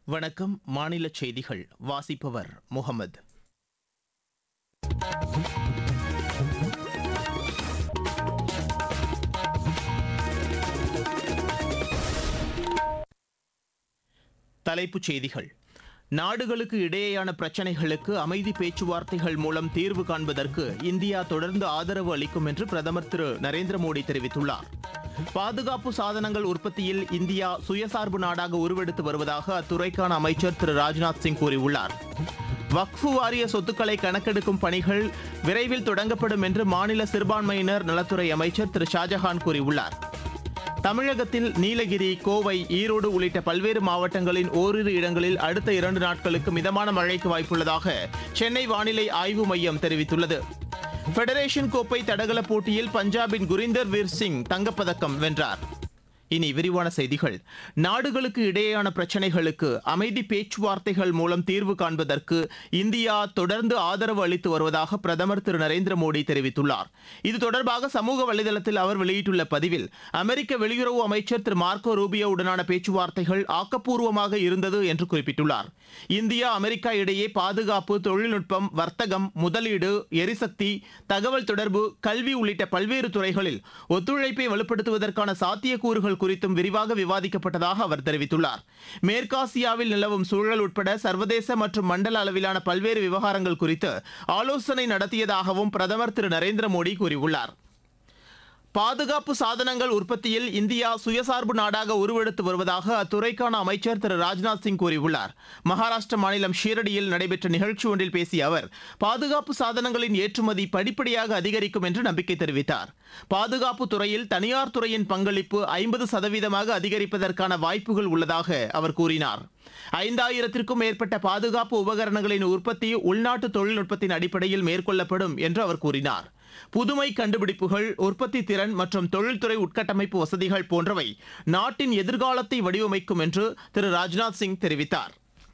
வணக்கம் மாநில செய்திகள் வாசிப்பவர் முகமது தலைப்புச் செய்திகள் நாடுகளுக்கு இடையேயான பிரச்சினைகளுக்கு அமைதி பேச்சுவார்த்தைகள் மூலம் தீர்வு காண்பதற்கு இந்தியா தொடர்ந்து ஆதரவு அளிக்கும் என்று பிரதமர் திரு நரேந்திர மோடி தெரிவித்துள்ளார் பாதுகாப்பு சாதனங்கள் உற்பத்தியில் இந்தியா சுயசார்பு நாடாக உருவெடுத்து வருவதாக அத்துறைக்கான அமைச்சர் திரு ராஜ்நாத் சிங் கூறியுள்ளார் வக்ஃபு வாரிய சொத்துக்களை கணக்கெடுக்கும் பணிகள் விரைவில் தொடங்கப்படும் என்று மாநில சிறுபான்மையினர் நலத்துறை அமைச்சர் திரு ஷாஜஹான் கூறியுள்ளார் தமிழகத்தில் நீலகிரி கோவை ஈரோடு உள்ளிட்ட பல்வேறு மாவட்டங்களின் ஓரிரு இடங்களில் அடுத்த இரண்டு நாட்களுக்கு மிதமான மழைக்கு வாய்ப்புள்ளதாக சென்னை வானிலை ஆய்வு மையம் தெரிவித்துள்ளது ஃபெடரேஷன் கோப்பை தடகள போட்டியில் பஞ்சாபின் குரிந்தர் வீர் சிங் தங்கப்பதக்கம் வென்றார் இனி விரிவான செய்திகள் நாடுகளுக்கு இடையேயான பிரச்சினைகளுக்கு அமைதி பேச்சுவார்த்தைகள் மூலம் தீர்வு காண்பதற்கு இந்தியா தொடர்ந்து ஆதரவு அளித்து வருவதாக பிரதமர் திரு நரேந்திர மோடி தெரிவித்துள்ளார் இது தொடர்பாக சமூக வலைதளத்தில் அவர் வெளியிட்டுள்ள பதிவில் அமெரிக்க வெளியுறவு அமைச்சர் திரு மார்க்கோ ரூபியோவுடனான பேச்சுவார்த்தைகள் ஆக்கப்பூர்வமாக இருந்தது என்று குறிப்பிட்டுள்ளார் இந்தியா அமெரிக்கா இடையே பாதுகாப்பு தொழில்நுட்பம் வர்த்தகம் முதலீடு எரிசக்தி தகவல் தொடர்பு கல்வி உள்ளிட்ட பல்வேறு துறைகளில் ஒத்துழைப்பை வலுப்படுத்துவதற்கான சாத்தியக்கூறுகள் குறித்தும் விரிவாக விவாதிக்கப்பட்டதாக அவர் தெரிவித்துள்ளார் மேற்காசியாவில் நிலவும் சூழல் உட்பட சர்வதேச மற்றும் மண்டல அளவிலான பல்வேறு விவகாரங்கள் குறித்து ஆலோசனை நடத்தியதாகவும் பிரதமர் திரு நரேந்திர மோடி கூறியுள்ளார் பாதுகாப்பு சாதனங்கள் உற்பத்தியில் இந்தியா சுயசார்பு நாடாக உருவெடுத்து வருவதாக அத்துறைக்கான அமைச்சர் திரு ராஜ்நாத் சிங் கூறியுள்ளார் மகாராஷ்டிர மாநிலம் ஷீரடியில் நடைபெற்ற நிகழ்ச்சி ஒன்றில் பேசிய அவர் பாதுகாப்பு சாதனங்களின் ஏற்றுமதி படிப்படியாக அதிகரிக்கும் என்று நம்பிக்கை தெரிவித்தார் பாதுகாப்பு துறையில் தனியார் துறையின் பங்களிப்பு ஐம்பது சதவீதமாக அதிகரிப்பதற்கான வாய்ப்புகள் உள்ளதாக அவர் கூறினார் ஐந்தாயிரத்திற்கும் மேற்பட்ட பாதுகாப்பு உபகரணங்களின் உற்பத்தி உள்நாட்டு தொழில்நுட்பத்தின் அடிப்படையில் மேற்கொள்ளப்படும் என்று அவர் கூறினார் புதுமை கண்டுபிடிப்புகள் உற்பத்தி திறன் மற்றும் தொழில்துறை உட்கட்டமைப்பு வசதிகள் போன்றவை நாட்டின் எதிர்காலத்தை வடிவமைக்கும் என்று திரு ராஜ்நாத் சிங் தெரிவித்தார்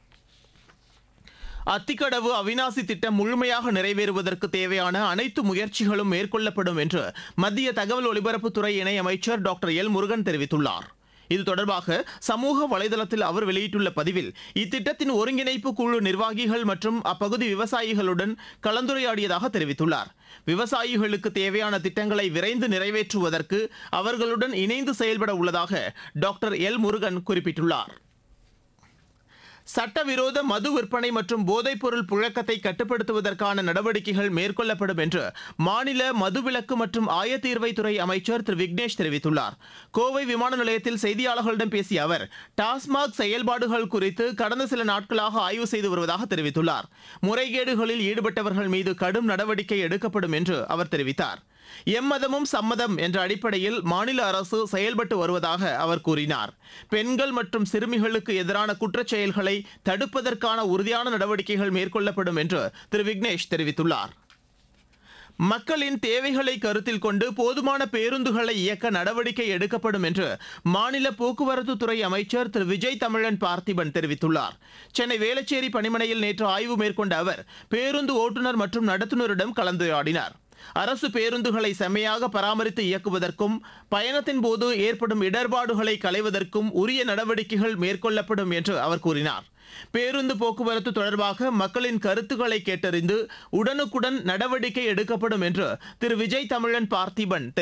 அத்திக்கடவு அவினாசி திட்டம் முழுமையாக நிறைவேறுவதற்கு தேவையான அனைத்து முயற்சிகளும் மேற்கொள்ளப்படும் என்று மத்திய தகவல் ஒலிபரப்புத்துறை இணையமைச்சர் டாக்டர் எல் முருகன் தெரிவித்துள்ளார் இது தொடர்பாக சமூக வலைதளத்தில் அவர் வெளியிட்டுள்ள பதிவில் இத்திட்டத்தின் ஒருங்கிணைப்பு குழு நிர்வாகிகள் மற்றும் அப்பகுதி விவசாயிகளுடன் கலந்துரையாடியதாக தெரிவித்துள்ளார் விவசாயிகளுக்கு தேவையான திட்டங்களை விரைந்து நிறைவேற்றுவதற்கு அவர்களுடன் இணைந்து செயல்பட உள்ளதாக டாக்டர் எல் முருகன் குறிப்பிட்டுள்ளார் சட்டவிரோத மது விற்பனை மற்றும் போதைப்பொருள் புழக்கத்தை கட்டுப்படுத்துவதற்கான நடவடிக்கைகள் மேற்கொள்ளப்படும் என்று மாநில மதுவிலக்கு மற்றும் ஆயத்தீர்வைத்துறை அமைச்சர் திரு விக்னேஷ் தெரிவித்துள்ளார் கோவை விமான நிலையத்தில் செய்தியாளர்களிடம் பேசிய அவர் டாஸ்மாக் செயல்பாடுகள் குறித்து கடந்த சில நாட்களாக ஆய்வு செய்து வருவதாக தெரிவித்துள்ளார் முறைகேடுகளில் ஈடுபட்டவர்கள் மீது கடும் நடவடிக்கை எடுக்கப்படும் என்று அவர் தெரிவித்தார் எம்மதமும் சம்மதம் என்ற அடிப்படையில் மாநில அரசு செயல்பட்டு வருவதாக அவர் கூறினார் பெண்கள் மற்றும் சிறுமிகளுக்கு எதிரான குற்றச் செயல்களை தடுப்பதற்கான உறுதியான நடவடிக்கைகள் மேற்கொள்ளப்படும் என்று திரு விக்னேஷ் தெரிவித்துள்ளார் மக்களின் தேவைகளை கருத்தில் கொண்டு போதுமான பேருந்துகளை இயக்க நடவடிக்கை எடுக்கப்படும் என்று மாநில போக்குவரத்து துறை அமைச்சர் திரு விஜய் தமிழன் பார்த்திபன் தெரிவித்துள்ளார் சென்னை வேளச்சேரி பணிமனையில் நேற்று ஆய்வு மேற்கொண்ட அவர் பேருந்து ஓட்டுநர் மற்றும் நடத்துனரிடம் கலந்துரையாடினார் அரசு பேருந்துகளை செம்மையாக பராமரித்து இயக்குவதற்கும் பயணத்தின் போது ஏற்படும் இடர்பாடுகளை களைவதற்கும் உரிய நடவடிக்கைகள் மேற்கொள்ளப்படும் என்று அவர் கூறினார் பேருந்து போக்குவரத்து தொடர்பாக மக்களின் கருத்துக்களை கேட்டறிந்து உடனுக்குடன் நடவடிக்கை எடுக்கப்படும் என்று திரு விஜய் தமிழன் பார்த்திபன்